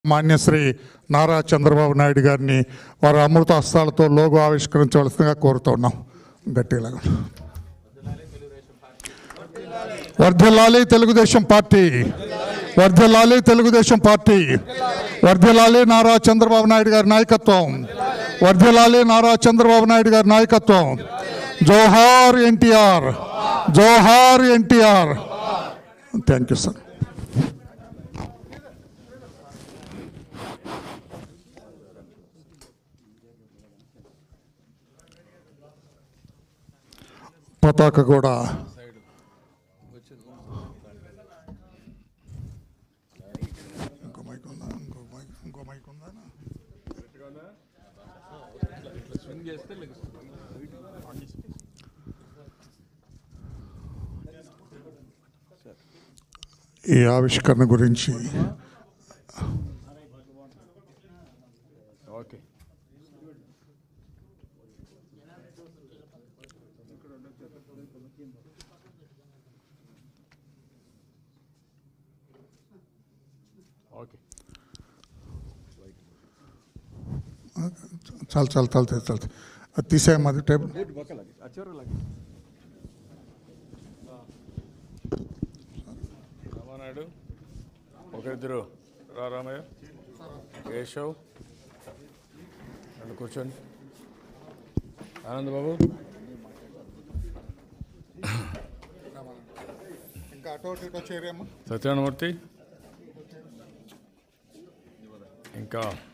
మాన్యశ్రీ నారా చంద్రబాబు నాయుడు గారిని వారి అమృత హస్తాలతో లోగో ఆవిష్కరించవలసిందిగా కోరుతున్నాం గట్టిగా వర్ధిల్లాలి తెలుగుదేశం పార్టీ వర్ధిల్లాలి తెలుగుదేశం పార్టీ వర్ధిల్లాలి నారా చంద్రబాబు నాయుడు గారి నాయకత్వం వర్ధిల్లాలి నారా చంద్రబాబు నాయుడు గారి నాయకత్వం జోహార్ ఎన్టీఆర్ జోహార్ ఎన్టీఆర్ థ్యాంక్ యూ సార్ పతాక కూడా ఇంకో మైక్ ఉందా ఇంకో మైక్ ఇంకో మైక్ ఉందా ఈ ఆవిష్కరణ గురించి ఓకే ఓకే చాలు చాలు చాలు చాలు చాలు అది తీసేయమ్మది టేబుల్ రామానాయుడు ఒకరిద్దరు రా రామయ్య కేశవ్ రెండు కూర్చోండి ఆనంద్ బాబు ఇంకా అటో ఇటో చేరేమ్మా సత్యనారాయణమూర్తి ఇంకా